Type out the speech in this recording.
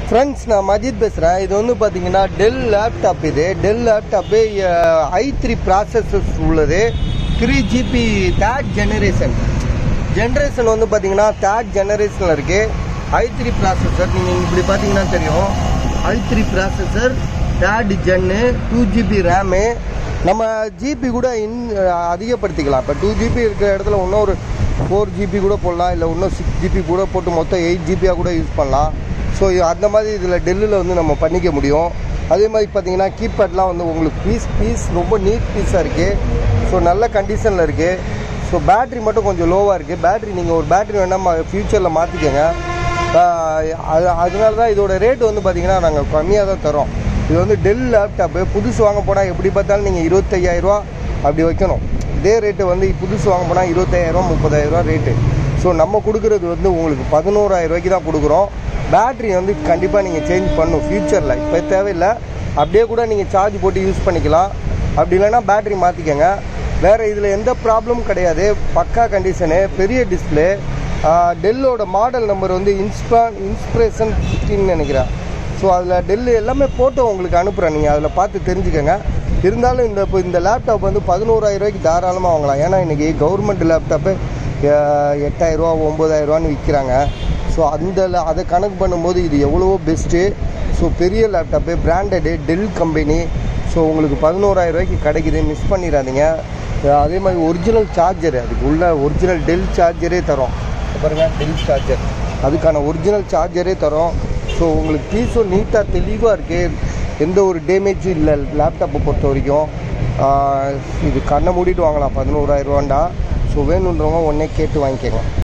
friends நான் மஜித் பேசுகிறேன் இது வந்து பார்த்தீங்கன்னா டெல் லேப்டாப் இது Dell laptop I three processors உள்ளது three GB third generation generation வந்து பார்த்தீங்கன்னா தேர்ட் ஜெனரேஷனில் இருக்குது ஐ த்ரீ ப்ராசஸர் நீங்கள் இப்படி பார்த்தீங்கன்னா தெரியும் I three processor third gen two GB RAM நம்ம ஜிபி கூட இன் அதிகப்படுத்திக்கலாம் இப்போ டூ ஜிபி இருக்கிற இடத்துல இன்னும் ஒரு ஃபோர் ஜிபி கூட போடலாம் இல்லை இன்னும் சிக்ஸ் ஜிபி கூட போட்டு மொத்தம் எயிட் ஜிபியாக கூட யூஸ் பண்ணலாம் ஸோ அந்த மாதிரி இதில் டெல்லில் வந்து நம்ம பண்ணிக்க முடியும் அதே மாதிரி பார்த்தீங்கன்னா கீபேட்லாம் வந்து உங்களுக்கு பீஸ் பீஸ் ரொம்ப நீட் பீஸாக இருக்குது ஸோ நல்ல கண்டிஷனில் இருக்குது ஸோ பேட்ரி மட்டும் கொஞ்சம் லோவாக இருக்குது பேட்ரி நீங்கள் ஒரு பேட்ரி வேணால் ஃப்யூச்சரில் மாற்றிக்கோங்க அது அதனால தான் இதோட ரேட் வந்து பார்த்தீங்கன்னா நாங்கள் கம்மியாக தான் தரோம் இது வந்து டெல் லேப்டாப்பு புதுசு வாங்க போனால் எப்படி பார்த்தாலும் நீங்கள் இருபத்தையாயிரரூவா அப்படி வைக்கணும் இதே ரேட்டு வந்து புதுசு வாங்க போனால் இருபத்தாயிரரூவா முப்பதாயிரரூவா ரேட்டு ஸோ நம்ம கொடுக்குறது வந்து உங்களுக்கு பதினோராயிரம் ரூபாய்க்கு தான் கொடுக்குறோம் பேட்ரி வந்து கண்டிப்பாக நீங்கள் சேஞ்ச் பண்ணணும் ஃப்யூச்சரில் இப்போ தேவையில்லை அப்படியே கூட நீங்கள் சார்ஜ் போட்டு யூஸ் பண்ணிக்கலாம் அப்படி இல்லைன்னா பேட்ரி மாற்றிக்கோங்க வேறு இதில் எந்த ப்ராப்ளமும் கிடையாது பக்கா கண்டிஷனு பெரிய டிஸ்பிளே டெல்லோட மாடல் நம்பர் வந்து இன்ஸ்பா இன்ஸ்பிரேஷன் ஃபிஃப்டின்னு நினைக்கிறேன் ஸோ அதில் டெல்லு எல்லாமே ஃபோட்டோ உங்களுக்கு அனுப்புகிறேன் நீங்கள் அதில் பார்த்து தெரிஞ்சுக்கோங்க இருந்தாலும் இந்த இப்போ இந்த லேப்டாப் வந்து பதினோராயிரம் ரூபாய்க்கு தாராளமாக வாங்கலாம் ஏன்னா இன்றைக்கி கவர்மெண்ட் லேப்டாப்பு எட்டாயிரரூவா ஒம்பதாயிரரூவான்னு விற்கிறாங்க ஸோ அந்த அதை கணக்கு பண்ணும்போது இது எவ்வளவோ பெஸ்ட்டு ஸோ பெரிய laptop branded Dell company so உங்களுக்கு பதினோராயிரம் ரூபாய்க்கு கிடைக்குது மிஸ் பண்ணிடாதீங்க அதே மாதிரி ஒரிஜினல் சார்ஜர் அதுக்கு உள்ள ஒரிஜினல் டெல் சார்ஜரே தரோம் பாருங்கள் டெல் சார்ஜர் அதுக்கான ஒரிஜினல் சார்ஜரே தரோம் ஸோ உங்களுக்கு பீஸும் நீட்டாக தெளிவாக இருக்குது எந்த ஒரு டேமேஜும் இல்லை லேப்டாப்பை பொறுத்த வரைக்கும் இது கண்ணை மூடிட்டு வாங்கலாம் பதினோராயிரரூவாண்டா ஸோ வேணுன்றவங்க உடனே கேட்டு வாங்கிக்கோங்க